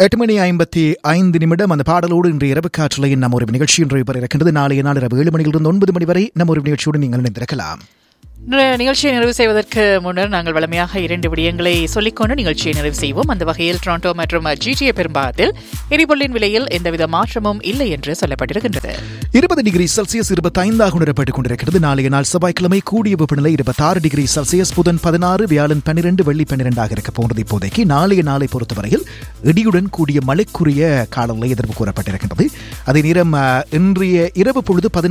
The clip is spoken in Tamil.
எட்டு மணி ஐம்பத்தி ஐந்து நிமிடம் அந்த பாடலோடு இன்றைய இரவு காற்றலையின் நம்ம ஒரு நிகழ்ச்சி இன்று பெற இருக்கின்றது நாளைய நாள் இரவு ஏழு மணியிலிருந்து ஒன்பது மணி வரை நம்ம ஒரு நிகழ்ச்சியோடு நீங்கள் இணைந்திருக்கலாம் இன்றைய நிகழ்ச்சியை நிறைவு செய்வதற்கு முன்னர் நாங்கள் வளமையாக இரண்டு விடயங்களை சொல்லிக்கொண்டு நிகழ்ச்சியை நிறைவு செய்வோம் அந்த வகையில் டொரண்டோ மற்றும் ஜிடிஏ பெரும்பாகத்தில் எரிபொருளின் விலையில் எந்தவித மாற்றமும் இல்லை என்று சொல்லப்பட்டிருக்கின்றது இருபது டிகிரி செல்சியஸ் இருபத்தைந்தாக உணரப்பட்டுக் கொண்டிருக்கிறது நாளைய நாள் செவ்வாய்க்கிழமை கூடிய வெப்பநிலை இருபத்தாறு டிகிரி செல்சியஸ் புதன் பதினாறு வியாழன் பன்னிரண்டு வெள்ளி பன்னிரெண்டாக இருக்க போன்றது இப்போதைக்கு நாளைய நாளை பொறுத்தவரையில் இடியுடன் கூடிய மழைக்குரிய காலநிலை எதிர்ப்பு கூறப்பட்டிருக்கின்றது அதே நேரம் அஹ், இன்றைய இரவு பொழுது பதினாறு